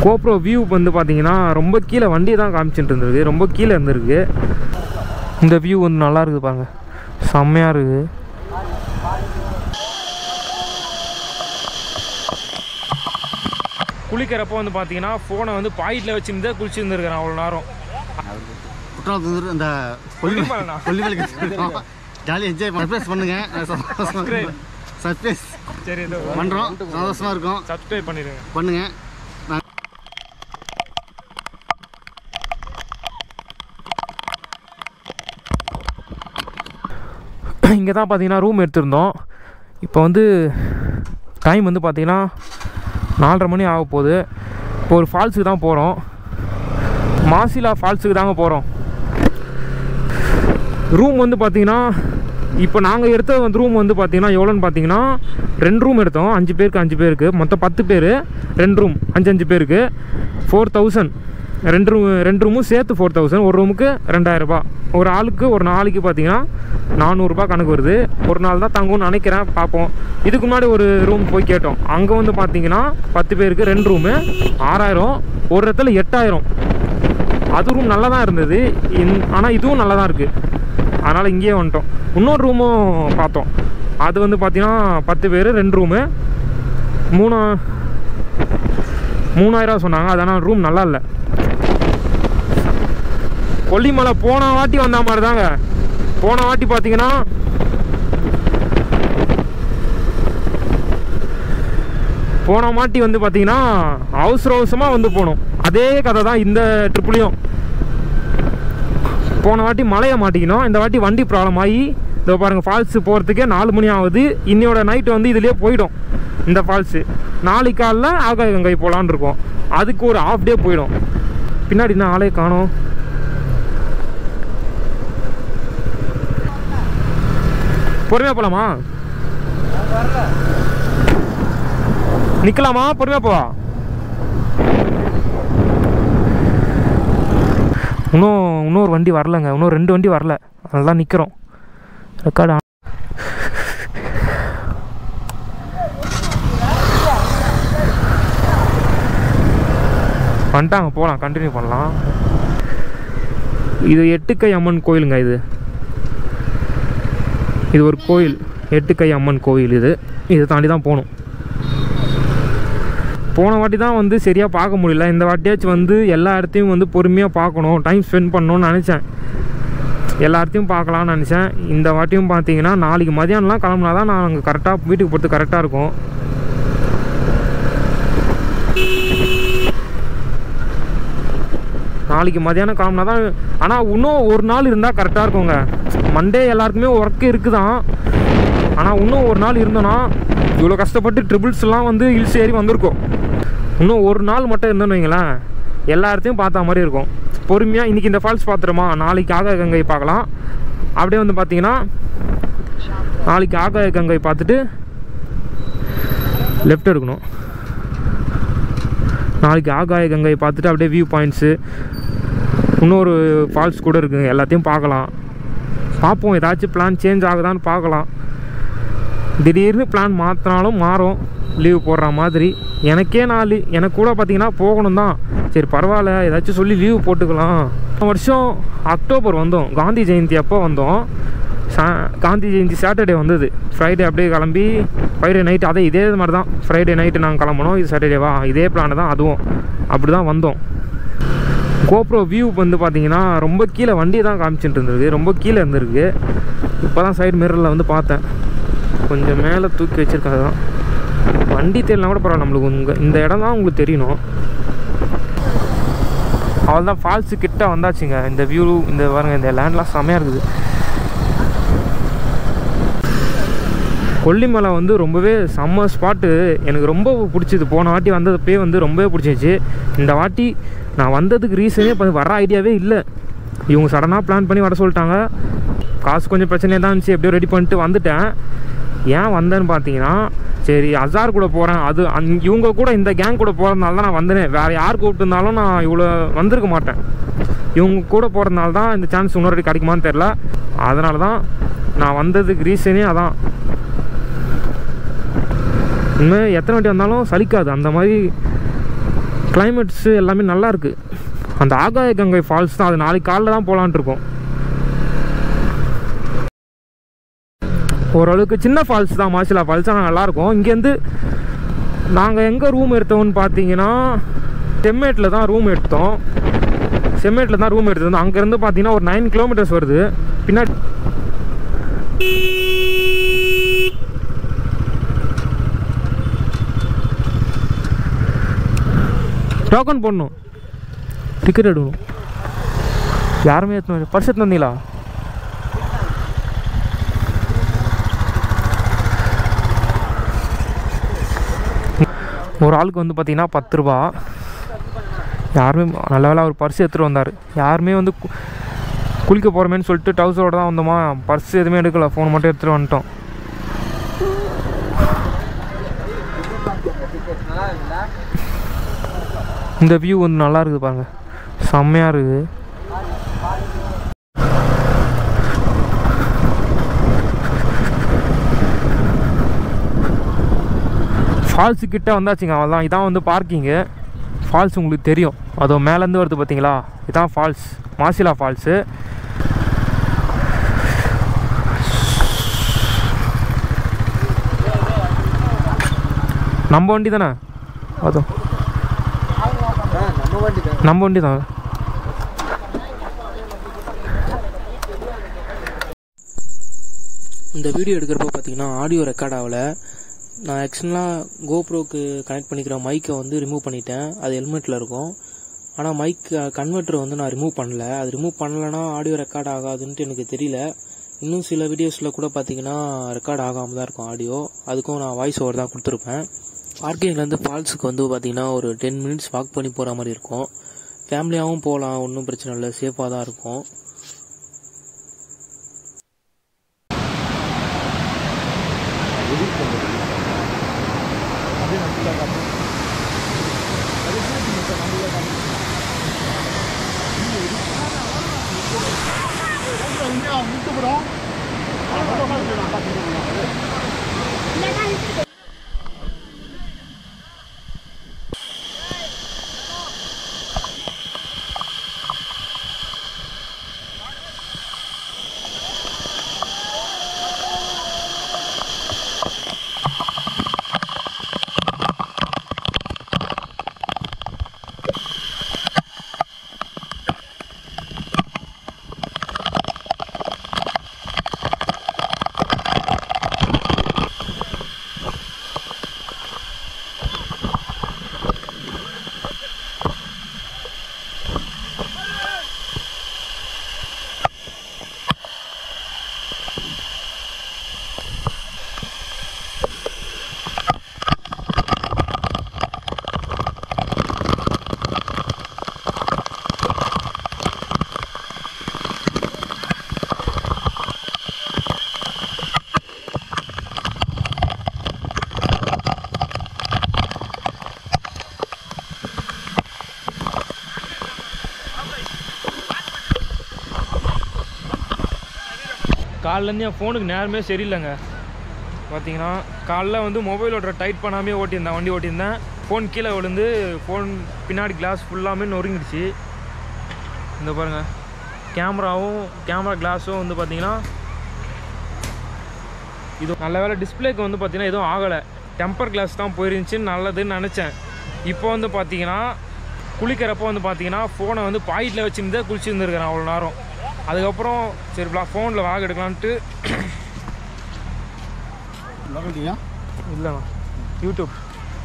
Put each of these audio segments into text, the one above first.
GoPro view வந்து பார்த்தீங்கன்னா ரொம்ப கீழே வண்டி தான் காமிச்சிட்டு இருந்திருக்கு ரொம்ப கீழே இருந்திருக்கு இந்த வியூ வந்து நல்லா இருக்குது பாருங்க செம்மையாக இருக்குது குளிக்கிறப்போ வந்து பார்த்தீங்கன்னா ஃபோனை வந்து பாக்கெட்டில் வச்சுருந்து குளிச்சுருந்துருக்கிறேன் அவ்வளோ நேரம் குற்றாலத்தூர் இந்த கொல்லிமலைண்ணா. கொல்லிமலைக்கு ஜாலியாக என்ஜாய் சர்ப்ரைஸ் பண்ணுங்க சர்ப்ரைஸ் சரி இதோ பண்ணுறோம் சந்தோஷமா இருக்கும் சப்ஸ்கிரைப் பண்ணிடுங்க பண்ணுங்க இங்கே தான் பார்த்தீங்கன்னா ரூம் எடுத்திருந்தோம் இப்போ வந்து டைம் வந்து பார்த்தீங்கன்னா நாலரை மணி ஆக போகுது இப்போ ஒரு ஃபால்ஸுக்கு தான் போகிறோம் மாசிலா ஃபால்ஸுக்கு தாங்க போகிறோம் ரூம் வந்து பார்த்தீங்கன்னா இப்போ நாங்கள் எடுத்த வந்து ரூம் வந்து பார்த்தீங்கன்னா எவ்வளோன்னு பார்த்தீங்கன்னா ரெண்டு ரூம் எடுத்தோம் அஞ்சு பேருக்கு அஞ்சு பேருக்கு மொத்தம் பத்து பேர் ரெண்டு ரூம் அஞ்சு அஞ்சு பேருக்கு ஃபோர் தௌசண்ட் ரெண்டு ரூம் ரெண்டு ரூமும் சேர்த்து ஃபோர் தௌசண்ட் ஒரு ரூமுக்கு ரெண்டாயிரரூபா ஒரு ஆளுக்கு ஒரு நாளைக்கு பார்த்தீங்கன்னா நானூறுரூபா கணக்கு வருது ஒரு நாள் தான் தங்கும்னு நினைக்கிறேன் பார்ப்போம் இதுக்கு முன்னாடி ஒரு ரூம் போய் கேட்டோம் அங்கே வந்து பார்த்தீங்கன்னா பத்து பேருக்கு ரெண்டு ரூமு ஆறாயிரம் ஒரு இடத்துல எட்டாயிரம் அது ரூம் நல்லா தான் இருந்தது இன் ஆனால் இதுவும் நல்லா தான் இருக்குது அதனால் இங்கேயே வந்துட்டோம் இன்னொரு ரூமும் பார்த்தோம் அது வந்து பார்த்தீங்கன்னா பத்து பேர் ரெண்டு ரூமு மூணு மூணாயிரம் சொன்னாங்க அதனால் ரூம் நல்லா இல்லை கொல்லிமலை போன வாட்டி வந்த மாதிரி தாங்க போன வாட்டி பார்த்தீங்கன்னா போன வாட்டி வந்து பார்த்தீங்கன்னா அவசர அவசரமாக வந்து போனோம் அதே கதை தான் இந்த ட்ரிப்லேயும் போன வாட்டி மலையை மாட்டிக்கணும் இந்த வாட்டி வண்டி ப்ராப்ளம் ஆகி இதோ பாருங்கள் ஃபால்ஸு போகிறதுக்கே நாலு மணி ஆகுது இன்னையோட நைட்டு வந்து இதுலேயே போயிடும் இந்த ஃபால்ஸு நாளைக்கு காலைல ஆகாய கங்கை போகலான்னு இருக்கோம் அதுக்கு ஒரு ஆஃப் டே போயிடும் பின்னாடி என்ன ஆளே காணோம் பொறுமையாக போகலாமா நிற்கலாமா பொறுமையாக போவா இன்னும் இன்னொரு வண்டி வரலங்க இன்னும் ரெண்டு வண்டி வரல அதெல்லாம் நிற்கிறோம் ரெக்கார்டு வந்துட்டாங்க போகலாம் கண்டினியூ பண்ணலாம் இது எட்டுக்கை அம்மன் கோயிலுங்க இது இது ஒரு கோயில் எட்டுக்கை அம்மன் கோயில் இது இதை தாண்டி தான் போகணும் போன வாட்டி தான் வந்து சரியாக பார்க்க முடியல இந்த வாட்டியாச்சும் வந்து எல்லா இடத்தையும் வந்து பொறுமையாக பார்க்கணும் டைம் ஸ்பெண்ட் பண்ணணும்னு நினச்சேன் எல்லா இடத்தையும் பார்க்கலாம்னு நினச்சேன் இந்த வாட்டியும் பார்த்தீங்கன்னா நாளைக்கு மதியானம்லாம் கிளம்புனா தான் நான் அங்கே கரெக்டாக வீட்டுக்கு போகிறது கரெக்டாக இருக்கும் நாளைக்கு மதியானம் கிளம்புனா தான் ஆனால் இன்னும் ஒரு நாள் இருந்தால் கரெக்டாக இருக்குங்க மண்டே எல்லாருக்குமே ஒர்க்கு இருக்குதான் ஆனால் இன்னும் ஒரு நாள் இருந்தோன்னா இவ்வளோ கஷ்டப்பட்டு ட்ரிபிள்ஸ்லாம் வந்து ஹில்ஸ் ஏறி வந்திருக்கோம் இன்னும் ஒரு நாள் மட்டும் இருந்தோன்னு வைங்களேன் எல்லா இடத்தையும் பார்த்த மாதிரி இருக்கும் பொறுமையாக இன்றைக்கி இந்த ஃபால்ஸ் பார்த்துருமா நாளைக்கு ஆகாய கங்கை பார்க்கலாம் அப்படியே வந்து பார்த்தீங்கன்னா நாளைக்கு ஆகாய கங்கை பார்த்துட்டு லெஃப்ட் எடுக்கணும் நாளைக்கு ஆகாய கங்கை பார்த்துட்டு அப்படியே வியூ பாயிண்ட்ஸு இன்னொரு ஃபால்ஸ் கூட இருக்குங்க எல்லாத்தையும் பார்க்கலாம் பார்ப்போம் ஏதாச்சும் பிளான் சேஞ்ச் ஆகுதான்னு பார்க்கலாம் திடீர்னு பிளான் மாற்றினாலும் மாறும் லீவ் போடுற மாதிரி எனக்கே நாலு எனக்கு கூட பார்த்தீங்கன்னா போகணும் தான் சரி பரவாயில்ல ஏதாச்சும் சொல்லி லீவ் போட்டுக்கலாம் போன வருஷம் அக்டோபர் வந்தோம் காந்தி ஜெயந்தி அப்போ வந்தோம் சா காந்தி ஜெயந்தி சாட்டர்டே வந்தது ஃப்ரைடே அப்படியே கிளம்பி ஃப்ரைடே நைட்டு அதே இதே மாதிரி தான் ஃப்ரைடே நைட்டு நாங்கள் கிளம்பணும் இது சாட்டர்டேவா இதே பிளான் தான் அதுவும் அப்படி தான் வந்தோம் கோப்ரோ வியூ வந்து பார்த்தீங்கன்னா ரொம்ப கீழே வண்டி தான் காமிச்சிட்டு இருந்திருக்கு ரொம்ப கீழே இருந்திருக்கு இப்போ தான் சைடு மிரரில் வந்து பார்த்தேன் கொஞ்சம் மேலே தூக்கி வச்சிருக்காது தான் வண்டி தெரியலனா கூட பரவாயில்ல நம்மளுக்கு உங்கள் இந்த இடம் தான் உங்களுக்கு தெரியணும் அவள் தான் ஃபால்ஸு கிட்ட வந்தாச்சுங்க இந்த வியூ இந்த பாருங்க இந்த லேண்ட்லாம் செமையாக இருக்குது கொல்லிமலை வந்து ரொம்பவே செம்ம ஸ்பாட்டு எனக்கு ரொம்ப பிடிச்சது போன வாட்டி வந்ததுப்பே வந்து ரொம்பவே பிடிச்சிச்சு இந்த வாட்டி நான் வந்ததுக்கு ரீசனே இப்போ வர ஐடியாவே இல்லை இவங்க சடனாக பிளான் பண்ணி வர சொல்லிட்டாங்க காசு கொஞ்சம் பிரச்சனையாக தான் இருந்துச்சு எப்படியோ ரெடி பண்ணிட்டு வந்துட்டேன் ஏன் வந்தேன்னு பார்த்தீங்கன்னா சரி அசார் கூட போகிறேன் அது அந் இவங்க கூட இந்த கேங் கூட போகிறதுனால தான் நான் வந்தேனே வேறு யார் கூப்பிட்டுருந்தாலும் நான் இவ்வளோ வந்திருக்க மாட்டேன் இவங்க கூட போகிறதுனால தான் இந்த சான்ஸ் இன்னொரு கிடைக்குமான்னு தெரில அதனால தான் நான் வந்ததுக்கு ரீசனே அதான் இனிமேல் எத்தனை வாட்டி வந்தாலும் சலிக்காது அந்த மாதிரி கிளைமேட்ஸு எல்லாமே நல்லா இருக்கு அந்த ஆகாய கங்கை ஃபால்ஸ் தான் அது நாளைக்கு காலைல தான் போகலான்ட்டு இருக்கோம் ஓரளவுக்கு சின்ன ஃபால்ஸ் தான் மாசிலா ஃபால்ஸ் ஆனால் நல்லாயிருக்கும் இங்கேருந்து நாங்கள் எங்கே ரூம் எடுத்தோம்னு பார்த்தீங்கன்னா செம்மேட்டில் தான் ரூம் எடுத்தோம் செம்மேட்டில் தான் ரூம் எடுத்தோம் அங்கேருந்து பார்த்தீங்கன்னா ஒரு நைன் கிலோமீட்டர்ஸ் வருது பின்னாடி டோக்கன் போடணும் டிக்கெட் எடுக்கணும் யாருமே எடுத்து பர்ஸ் எடுத்து வந்தீங்களா ஒரு ஆளுக்கு வந்து பார்த்தீங்கன்னா பத்து ரூபா யாருமே நல்ல வேலை அவர் பர்ஸ் எடுத்துகிட்டு வந்தார் யாருமே வந்து கு- குளிக்க போகிறோமேன்னு சொல்லிட்டு டவுசரோட தான் வந்தோமா பர்ஸ் எதுவுமே எடுக்கல ஃபோன் மட்டும் எடுத்துகிட்டு வந்துட்டோம் இந்த வியூ வந்து நல்லா இருக்குது பாருங்க செம்மையாக இருக்குது ஃபால்ஸு கிட்ட வந்தாச்சுங்க அவ்வளோதான் இதான் வந்து பார்க்கிங்கு ஃபால்ஸ் உங்களுக்கு தெரியும் அதோ மேலேருந்து வருது பார்த்தீங்களா இதான் ஃபால்ஸ் மாசிலா ஃபால்ஸு நம்ம வண்டி தானே அதோ நம்ம வண்டி தான் இந்த வீடியோ எடுக்கிறப்ப பார்த்தீங்கன்னா ஆடியோ ரெக்கார்ட் ஆகல நான் ஆக்சுவலாக கோப்ரோக்கு கனெக்ட் பண்ணிக்கிற மைக்கை வந்து ரிமூவ் பண்ணிட்டேன் அது ஹெல்மெட்டில் இருக்கும் ஆனால் மைக் கன்வெர்ட்டர் வந்து நான் ரிமூவ் பண்ணல அது ரிமூவ் பண்ணலனா ஆடியோ ரெக்கார்ட் ஆகாதுன்ட்டு எனக்கு தெரியல இன்னும் சில வீடியோஸில் கூட பார்த்தீங்கன்னா ரெக்கார்ட் ஆகாமல் தான் இருக்கும் ஆடியோ அதுக்கும் நான் வாய்ஸ் ஓவர் தான் கொடுத்துருப்பேன் பார்க்கிங்லேருந்து ஃபால்ஸுக்கு வந்து பார்த்தீங்கன்னா ஒரு டென் மினிட்ஸ் வாக் பண்ணி போகிற மாதிரி இருக்கும் ஃபேமிலியாகவும் போகலாம் ஒன்றும் பிரச்சனை இல்லை சேஃபாக தான் இருக்கும் காலிலேருந்து என் ஃபோனுக்கு நேரமே சரியில்லைங்க பார்த்தீங்கன்னா காலைல வந்து மொபைல் ஓட்டுற டைட் பண்ணாமே ஓட்டியிருந்தேன் வண்டி ஓட்டியிருந்தேன் ஃபோன் கீழே விழுந்து ஃபோன் பின்னாடி கிளாஸ் ஃபுல்லாமே நொறுங்கிடுச்சு இந்த பாருங்கள் கேமராவும் கேமரா கிளாஸும் வந்து பார்த்தீங்கன்னா இது நல்ல வேலை டிஸ்பிளேக்கு வந்து பார்த்தீங்கன்னா எதுவும் ஆகலை டெம்பர் கிளாஸ் தான் போயிருந்துச்சின்னு நல்லதுன்னு நினச்சேன் இப்போ வந்து பார்த்தீங்கன்னா குளிக்கிறப்போ வந்து பார்த்தீங்கன்னா ஃபோனை வந்து பாக்கெட்டில் வச்சுருந்து குளிச்சுருந்துருக்கிறேன் அவ்வளோ நேரம் அதுக்கப்புறம் சரி ஃபோனில் வாக எடுக்கலான்ட்டு லோக்கல்ட்டியா இல்லைண்ணா யூடியூப்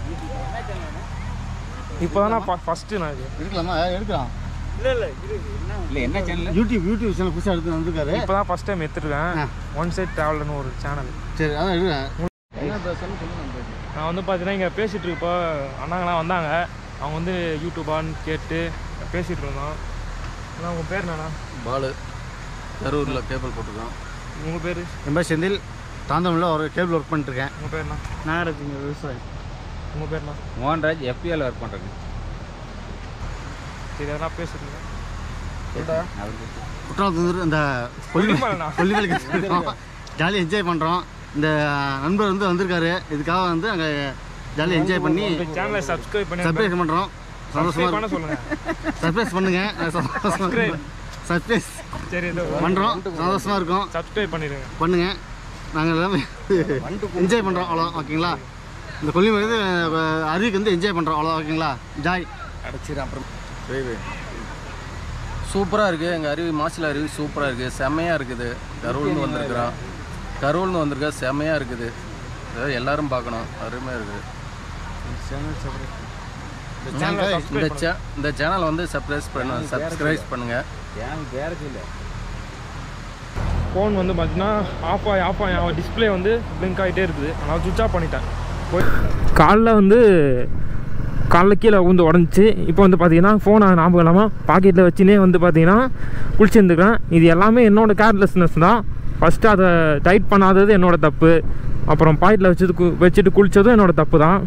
இப்போ தானே ஃபஸ்ட்டு நான் இது எடுக்கலாமா ஏ, எடுக்கலாம் இல்ல என்ன சேனல் யூடியூப் யூடியூப் சேனல் புதுசாக எடுத்து வந்திருக்காரு இப்போ தான் ஃபஸ்ட் டைம் எடுத்துருக்கேன் ஆ. ஒன் சைட் ட்ராவலர்னு ஒரு சேனல் சரி அதான் எடுக்கிறேன் என்ன பேசணும்னு சொல்லுங்க நான் வந்து பார்த்தீங்கன்னா இங்கே பேசிகிட்டு இருப்போ அண்ணாங்களாம் வந்தாங்க அவங்க வந்து யூடியூபான்னு கேட்டு பேசிகிட்டு இருந்தோம் அண்ணா உங்கள் பேர் என்னண்ணா பாலு கரூரில் கேபிள் போட்டிருக்கோம் உங்கள் பேர் என் பேர் செந்தில் தாந்தமிழில் ஒரு கேபிள் ஒர்க் பண்ணிட்டுருக்கேன் உங்கள் பேர்ண்ணா நாகராஜுங்க விவசாயம் உங்கள் பேர்ண்ணா மோகன்ராஜ் எஃபிஎல் ஒர்க் பண்ணுறேங்க சரி அதெல்லாம் பேசுகிறீங்க குற்றாலத்தூர் இந்த கொல்லிமலைண்ணா. கொல்லிமலைக்கு ஜாலியாக என்ஜாய் பண்ணுறோம் இந்த நண்பர் வந்து வந்திருக்காரு இதுக்காக வந்து நாங்கள் ஜாலியாக என்ஜாய் பண்ணி சேனலை சப்ஸ்கிரைப் பண்ணி சர்ப்ரைஸ் பண்ணுறோம் சந்தோஷமா பண்ண சொல்லுங்க சர்ப்ரைஸ் பண்ணுங்க சர்ப்ரைஸ் சரி இதோ பண்ணுறோம் சந்தோஷமா இருக்கும் சப்ஸ்கிரைப் பண்ணிடுங்க பண்ணுங்க நாங்கள் எல்லாமே என்ஜாய் பண்ணுறோம் அவ்வளோ ஓகேங்களா இந்த கொல்லிமலை வந்து அஹ், அருவிக்கு வந்து என்ஜாய் பண்ணுறோம் அவ்வளோ ஓகேங்களா ஜாய் அடைச்சிரு அப்புறம் சூப்பராக இருக்குது எங்கள் அருவி மாசில அருவி சூப்பராக இருக்குது செம்மையாக இருக்குது கரூர்னு வந்திருக்கிறோம் கரூர்னு வந்திருக்கா செம்மையாக இருக்குது அதாவது எல்லாரும் பார்க்கணும் அருமையாக இருக்குது இந்த சே இந்த சேனல் வந்து சப்ஸ்கிரைப் பண்ண சப்ஸ்கிரைப் பண்ணுங்கள் ஃபோன் வந்து பார்த்தீங்கன்னா ஆஃப் ஆகி ஆஃப் ஆகி டிஸ்பிளே வந்து பிளிங்க் ஆகிட்டே இருக்குது ஆனால் சுவிட்ச் ஆஃப் பண்ணிட்டேன் போய் காலைல வந்து காலைல கீழே வந்து உடஞ்சி இப்போ வந்து பார்த்தீங்கன்னா ஃபோனை ஞாபகம் இல்லாமல் பாக்கெட்டில் வச்சுனே வந்து பார்த்தீங்கன்னா குளிச்சுருந்துக்கிறேன் இது எல்லாமே என்னோட கேர்லெஸ்னஸ் தான் ஃபஸ்ட்டு அதை டைட் பண்ணாதது என்னோட தப்பு அப்புறம் பாக்கெட்டில் வச்சது கு- வச்சுட்டு குளித்ததும் என்னோட தப்பு தான்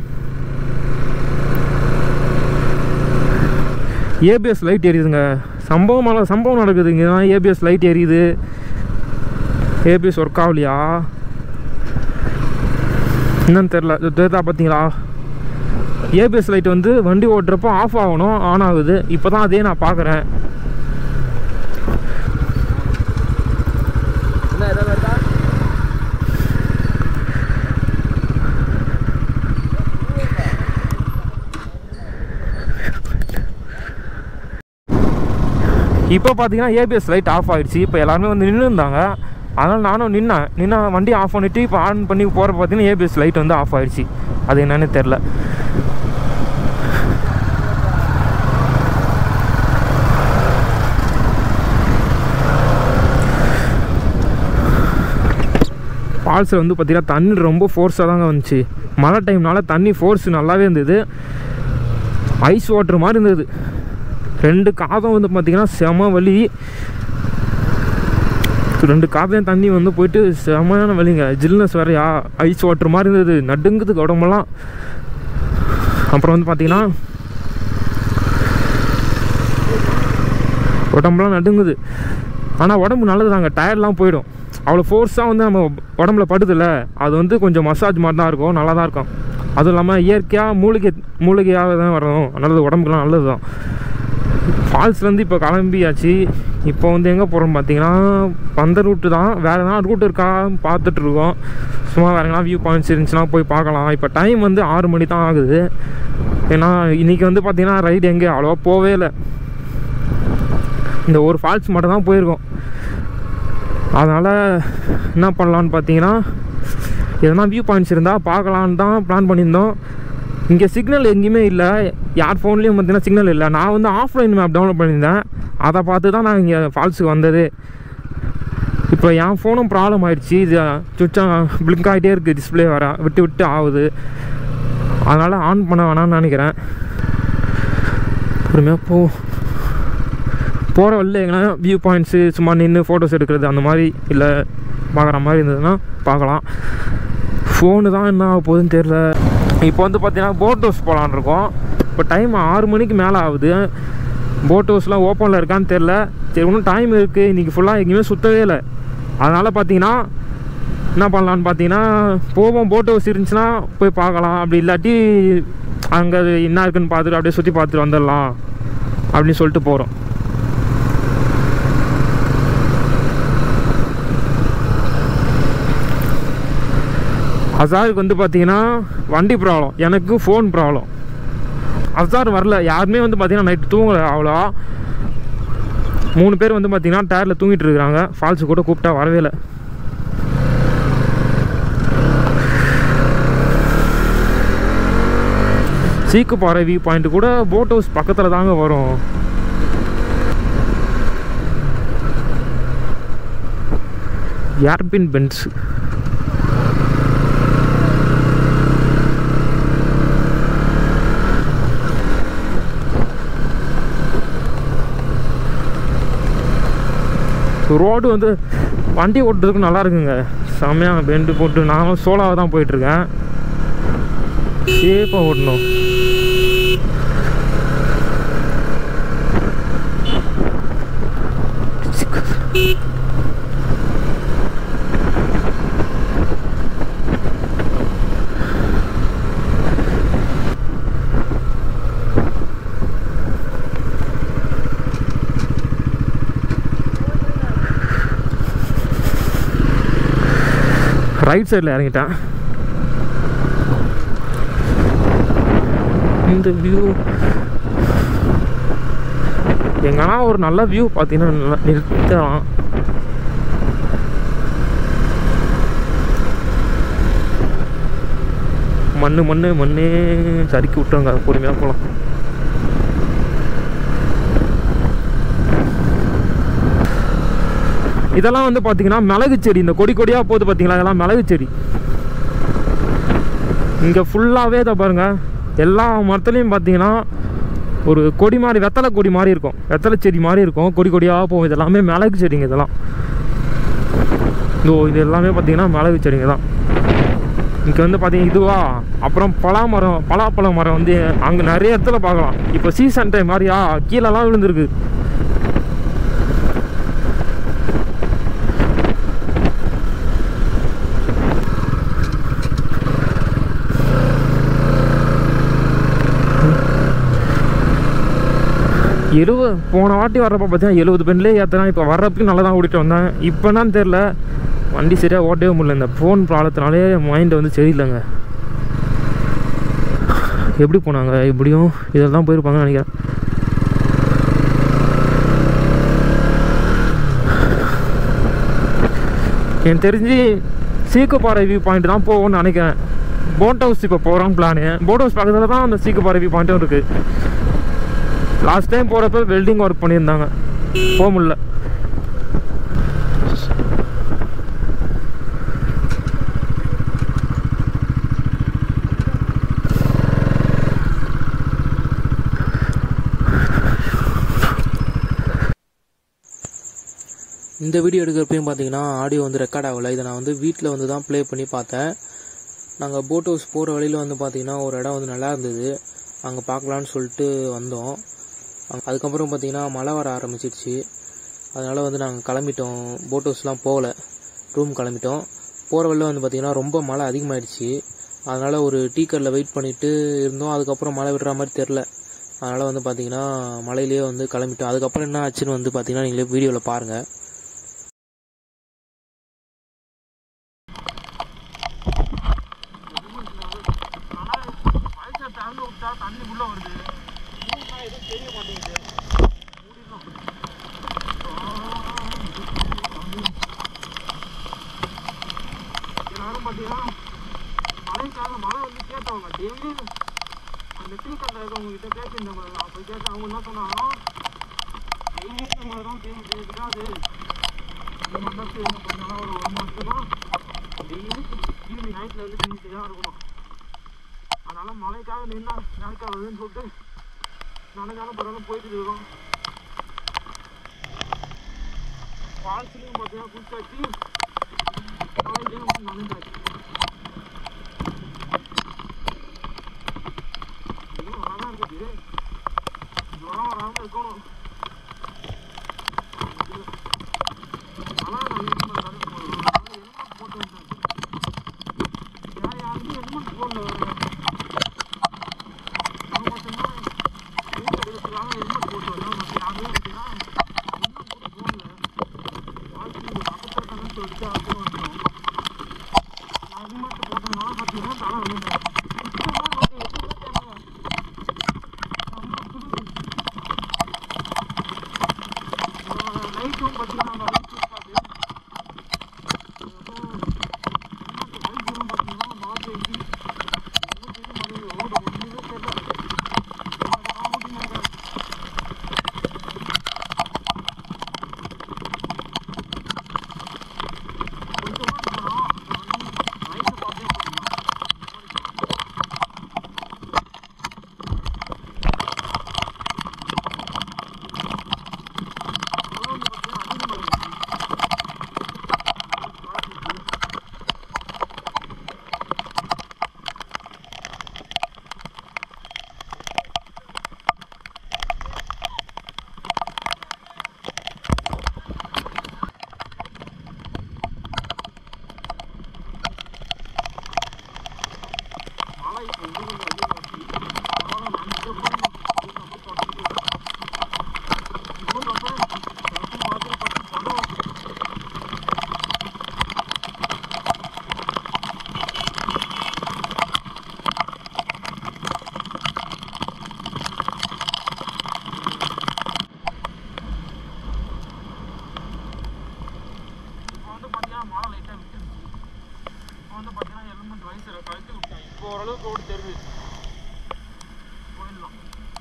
ஏபிஎஸ் லைட் எரியுதுங்க சம்பவம் மேலே சம்பவம் நடக்குது இங்கே தான் ஏபிஎஸ் லைட் எரியுது ஏபிஎஸ் ஒர்க் ஆகலையா என்னன்னு தெரில இது தெரியுதா பார்த்தீங்களா ஏபிஎஸ் லைட் வந்து வண்டி ஓட்டுறப்போ ஆஃப் ஆகணும் ஆன் ஆகுது இப்போ தான் அதே நான் பார்க்குறேன் இப்போ பார்த்தீங்கன்னா ஏபிஎஸ் லைட் ஆஃப் ஆயிடுச்சு இப்போ எல்லாருமே வந்து நின்று இருந்தாங்க அதனால் நானும் நின்னேன் நின்று வண்டி ஆஃப் பண்ணிவிட்டு இப்போ ஆன் பண்ணி போகிற பார்த்தீங்கன்னா ஏபிஎஸ் லைட் வந்து ஆஃப் ஆயிடுச்சு அது என்னன்னு தெரில ஃபால்ஸில் வந்து பார்த்தீங்கன்னா தண்ணி ரொம்ப ஃபோர்ஸாக தாங்க வந்துச்சு மழை டைம்னால தண்ணி ஃபோர்ஸ் நல்லாவே இருந்தது ஐஸ் வாட்டர் மாதிரி இருந்தது ரெண்டு காதம் வந்து பார்த்தீங்கன்னா செம வலி ரெண்டு காதையும் தண்ணி வந்து போயிட்டு செமையான வலிங்க ஜில்னஸ் வேறையா ஐஸ் வாட்டர் மாதிரி இருந்தது நடுங்குது உடம்பெல்லாம் அப்புறம் வந்து பார்த்தீங்கன்னா உடம்புலாம் நடுங்குது ஆனால் உடம்பு நல்லது தாங்க டயர்ட்லாம் போயிடும் அவ்வளோ ஃபோர்ஸாக வந்து நம்ம உடம்புல படுதுல்ல அது வந்து கொஞ்சம் மசாஜ் மாதிரி தான் இருக்கும் நல்லா தான் இருக்கும் அதுவும் இல்லாமல் இயற்கையாக மூலிகை மூலிகையாக தான் வரணும் நல்லது உடம்புக்குலாம் நல்லது தான் ஃபால்ஸ்லேருந்து இப்போ கிளம்பியாச்சு இப்போ வந்து எங்கே போகிறோம் பார்த்தீங்கன்னா வந்த ரூட்டு தான் வேறு எதனா ரூட் இருக்கா பார்த்துட்டு இருக்கோம் சும்மா வேறு எங்கன்னா வியூ பாயிண்ட்ஸ் இருந்துச்சுன்னா போய் பார்க்கலாம் இப்போ டைம் வந்து ஆறு மணி தான் ஆகுது ஏன்னா இன்றைக்கி வந்து பார்த்தீங்கன்னா ரைடு எங்கே அவ்வளோவா போவே இல்லை இந்த ஒரு ஃபால்ஸ் மட்டும் தான் போயிருக்கோம் அதனால் என்ன பண்ணலான்னு பார்த்தீங்கன்னா எதனா வியூ பாயிண்ட்ஸ் இருந்தால் பார்க்கலான்னு தான் பிளான் பண்ணியிருந்தோம் இங்கே சிக்னல் எங்கேயுமே இல்லை யார் ஃபோன்லேயும் பார்த்தீங்கன்னா சிக்னல் இல்லை நான் வந்து ஆஃப்லைன் மேப் டவுன்லோட் பண்ணியிருந்தேன் அதை பார்த்து தான் நான் இங்கே ஃபால்ஸுக்கு வந்தது இப்போ என் ஃபோனும் ப்ராப்ளம் ஆயிடுச்சு இது சுவிட்ச் பிளிங்க் ஆகிட்டே இருக்குது டிஸ்பிளே வர விட்டு விட்டு ஆகுது அதனால் ஆன் பண்ண வேணாம்னு நினைக்கிறேன் பொறுமையாக போ போகிற வழியில் எங்கன்னா வியூ பாயிண்ட்ஸு சும்மா நின்று ஃபோட்டோஸ் எடுக்கிறது அந்த மாதிரி இல்லை பார்க்குற மாதிரி இருந்ததுன்னா பார்க்கலாம் ஃபோனு தான் என்ன ஆக போகுதுன்னு தெரில இப்போ வந்து பார்த்தீங்கன்னா போட் ஹவுஸ் போகலான்னு இருக்கோம் இப்போ டைம் ஆறு மணிக்கு மேலே ஆகுது போட் ஹவுஸ்லாம் ஓப்பனில் இருக்கான்னு தெரில சரி இன்னும் டைம் இருக்குது இன்றைக்கி ஃபுல்லாக எங்கேயுமே சுற்றவே இல்லை அதனால் பார்த்தீங்கன்னா என்ன பண்ணலான்னு பார்த்தீங்கன்னா போவோம் போட் ஹவுஸ் இருந்துச்சுன்னா போய் பார்க்கலாம் அப்படி இல்லாட்டி அங்கே என்ன இருக்குன்னு பார்த்துட்டு அப்படியே சுற்றி பார்த்துட்டு வந்துடலாம் அப்படின்னு சொல்லிட்டு போகிறோம் அசாருக்கு வந்து பார்த்தீங்கன்னா வண்டி ப்ராப்ளம் எனக்கு ஃபோன் ப்ராப்ளம் அசார் வரல யாருமே வந்து பார்த்தீங்கன்னா நைட்டு தூங்கலை அவ்வளோ மூணு பேர் வந்து பார்த்தீங்கன்னா டயரில் தூங்கிட்டு இருக்கிறாங்க ஃபால்ஸு கூட கூப்பிட்டா வரவே இல்லை சீக்குப்பாறை வியூ பாயிண்ட் கூட போட் ஹவுஸ் பக்கத்தில் தாங்க வரும் ஏர்பின் பென்ஸ் ரோடு வந்து வண்டி ஓட்டுறதுக்கு நல்லா இருக்குங்க செம்மையாக பெண்டு போட்டு நானும் சோலாவை தான் போயிட்டுருக்கேன் சேஃபாக ஓட்டணும் ரைட் சைடில் இறங்கிட்டேன் இந்த வியூ எங்கன்னா ஒரு நல்ல வியூ பார்த்தீங்கன்னா நல்லா நிறுத்தலாம் மண்ணு மண்ணு மண்ணு சறுக்கி விட்டுருங்க பொறுமையாக போகலாம் இதெல்லாம் வந்து பார்த்தீங்கன்னா மிளகு செடி இந்த கொடி கொடியாக போகுது பார்த்தீங்களா இதெல்லாம் மிளகு செடி இங்கே ஃபுல்லாகவே இதை பாருங்க எல்லா மரத்துலேயும் பார்த்தீங்கன்னா ஒரு கொடி மாதிரி வெத்தலை கொடி மாதிரி இருக்கும் வெத்தலை செடி மாதிரி இருக்கும் கொடி கொடியாக போகும் இது எல்லாமே மிளகு செடிங்க இதெல்லாம் இதோ இது எல்லாமே பார்த்தீங்கன்னா மிளகு செடிங்க தான் இங்கே வந்து பார்த்தீங்கன்னா இதுவா அப்புறம் பலா மரம் பலாப்பழ மரம் வந்து அங்கே நிறைய இடத்துல பார்க்கலாம் இப்போ சீசன் டைம் மாதிரியா கீழெல்லாம் விழுந்திருக்கு எழுபது போன வாட்டி வர்றப்ப பார்த்தீங்கன்னா எழுபது பெண்லேயே ஏற்றினா இப்போ வர்றப்பையும் நல்லா தான் ஓடிட்டு வந்தேன் இப்போ என்னன்னு தெரில வண்டி சரியாக ஓட்டவே முடியல இந்த ஃபோன் ப்ராப்ளத்தினாலே மைண்டு வந்து சரியில்லைங்க எப்படி போனாங்க எப்படியும் இதில் தான் போயிருப்பாங்கன்னு நினைக்கிறேன் எனக்கு தெரிஞ்சு சீக்குப்பாறை வியூ பாயிண்ட் தான் போவோம்னு நினைக்கிறேன் போட் ஹவுஸ் இப்போ போகிறோம் பிளானு போட் ஹவுஸ் பக்கத்தில் தான் அந்த சீக்குப்பாறை வியூ பாயிண்ட்டும் இருக்குது லாஸ்ட் டைம் போகிறப்ப வெல்டிங் ஒர்க் பண்ணியிருந்தாங்க போக முடியல இந்த வீடியோ எடுக்கிறப்பையும் பார்த்தீங்கன்னா ஆடியோ வந்து ரெக்கார்ட் ஆகலை இதை நான் வந்து வீட்டில் வந்து தான் ப்ளே பண்ணி பார்த்தேன் நாங்கள் போட் ஹவுஸ் போகிற வழியில் வந்து பார்த்தீங்கன்னா ஒரு இடம் வந்து நல்லா இருந்தது அங்கே பார்க்கலான்னு சொல்லிட்டு வந்தோம் அங்க- அதுக்கப்புறம் பார்த்தீங்கன்னா மழை வர ஆரம்பிச்சிடுச்சு அதனால் வந்து நாங்கள் கிளம்பிட்டோம் போட் ஹவுஸ்லாம் போகல ரூம் கிளம்பிட்டோம் போகிற வழியில் வந்து பார்த்தீங்கன்னா ரொம்ப மழை அதிகமாயிடுச்சு அதனால் ஒரு டீ கரில் வெயிட் பண்ணிட்டு இருந்தோம் அதுக்கப்புறம் மழை விடுற மாதிரி தெரில அதனால் வந்து பார்த்தீங்கன்னா மழையிலேயே வந்து கிளம்பிட்டோம் அதுக்கப்புறம் என்ன ஆச்சுன்னு வந்து பார்த்தீங்கன்னா நீங்களே வீடியோவில் பாருங்கள் எல்லாரும் பார்த்தீங்கன்னா மழைக்காக மழை வந்து கேட்டவங்க டெய்லி அந்த டீ கண்டில் இருக்கவங்க கிட்ட பேசியிருந்தவங்க நான் போய் கேட்டேன் அவங்க என்ன சொன்னாங்கன்னா டெய்லி இந்த மாதிரி தான் தேங்கி தேய்க்காது இந்த மாதிரி தான் தேங்கும் கொஞ்ச நாள் ஒரு ஒரு மாதத்துக்கு தான் டெய்லி ஈவினிங் நைட்டில் வந்து தேங்கிட்டு தான் இருக்கணும் அதனால மழைக்காக நின்னா நாளைக்கு வருதுன்னு சொல்லிட்டு நனைஞ்சாலும் பரவாயில்ல போயிட்டு இருக்கோம் ஃபால்ஸ்லையும் பார்த்தீங்கன்னா குளிச்சாச்சு மழையிலையும் வந்து நனைஞ்சாச்சு இன்னும் வராம இருக்குது ஜுரம் வராம இருக்கணும் மழை நான் ஹெல்மெட் தானே போடணும் ஹெல்மெட் போட்டு வந்தேன் வேற யாருக்கும் ஹெல்மெட் போடல நான் மட்டும்தான் வீட்டில் இருக்கிறதுக்காக ஹெல்மெட் போட்டு வந்தேன் மற்ற யாருமே பார்த்தீங்கன்னா ஹெல்மெட் கூட போடல வாழ்க்கை பக்கத்தில் தானே சொல்லிட்டு அதுவும் வந்துடும் நான் ஹெல்மெட் போட்டதுனால பார்த்தீங்கன்னா தலை விழுந்தேன் சுத்தமாக வந்து எதுவுமே தெரியல லைட்டும் பார்த்தீங்கன்னா லைட் இருக்காது லைட்டும் பார்த்தீங்கன்னா மழை பெய்ஞ்சு ஒன்றும் தெரிய மாட்டேங்குது ரோடு ஒன்றுமே தெரியல நான் ஓட்டினாங்க கொஞ்சமாக போனோம் லைட்டை பார்த்தே போனோம் மழை இப்போ இன்னும் கொஞ்சம் அதிகமாச்சு அதனால நான் இங்கே போய் நம்ம தொடர்ந்து இன்னும் ரொம்ப ரசம் மாதிரி பார்த்து படம் ஹெல்மெட் வயசில் கழட்டி விட்டேன் இப்போ ஓரளவுக்கு ரோடு தெரியுது போயிடலாம்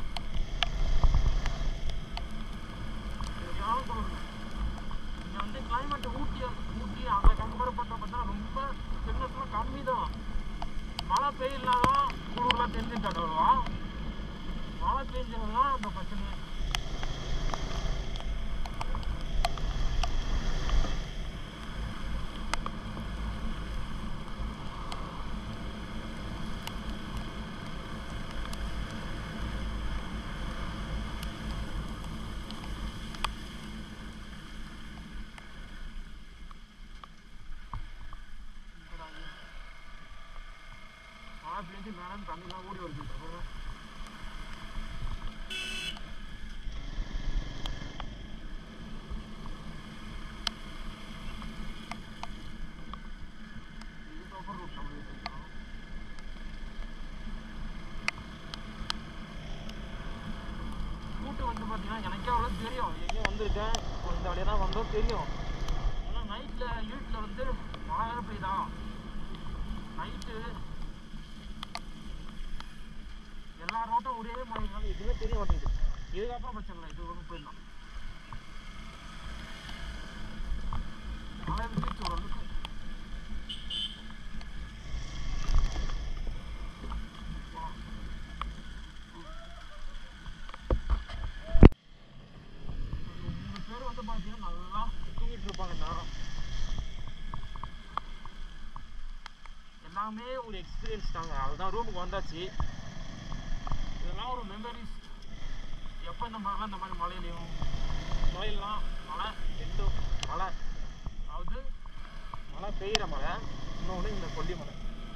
சரியான குளிர் இங்கே வந்து கிளைமேட் ஊட்டி ஊட்டி அதை கம்பேர் பண்ணுற பார்த்தா ரொம்ப சில்னஸ்லாம் கம்மி தான் மழை பெய்யலாம் குளிர்லாம் தெரிஞ்சுட்டு அவ்வளோவா மழை பெஞ்சதுலாம் அந்த பிரச்சனை மழை பெஞ்சு மேலே தண்ணிலாம் ஓடி வருது அப்புறம் இதுக்கப்புறம் route அப்படியே போய்க்கலாம். route வந்து பார்த்தீங்கன்னா எனக்கே அவ்வளோ தெரியும் எங்கேயும் வந்திருக்கேன் இப்போ இந்த வழியாக தான் வந்தோம் தெரியும் ஆனால் நைட்டில் இருட்டில் வந்து மழை வேறு பெய்யுதா நைட்டு எல்லா ரோட்டும் ஒரே மாதிரி எதுவுமே தெரிய மாட்டேங்குது இதுக்கப்புறம் பிரச்சனை இல்லை இது ஒன்று போயிடலாம் மழை விட்டுச்சு ஓரளவுக்கு மூணு பேர் வந்து பார்த்தீங்கன்னா நல்லா தூங்கிட்டு இருப்பாங்க நேரம் எல்லாமே ஒரு எக்ஸ்பீரியன்ஸ் தாங்க அதுதான் ரூமுக்கு வந்தாச்சு இதெல்லாம் ஒரு மெமரிஸ் எப்போ இந்த மாதிரிலாம் இந்த மாதிரி மழையிலையும் மழையெல்லாம் மழை ரெண்டு மழை அதாவது மழை பெய்கிற மழை இன்னொன்று இந்த கொல்லி மழை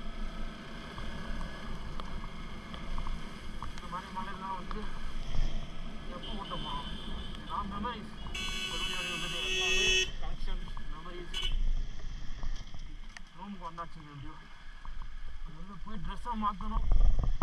இந்த மாதிரி மழையெல்லாம் வந்து எப்போ ஓட்டமா நான் மெமரிஸ் மறுபடியும் வந்துட்டு எல்லாமே கனெக்ஷன் மெமரிஸ் ரூமுக்கு வந்தாச்சுங்க எப்படியோ அது வந்து போய் ட்ரெஸ்ஸை மாற்றணும்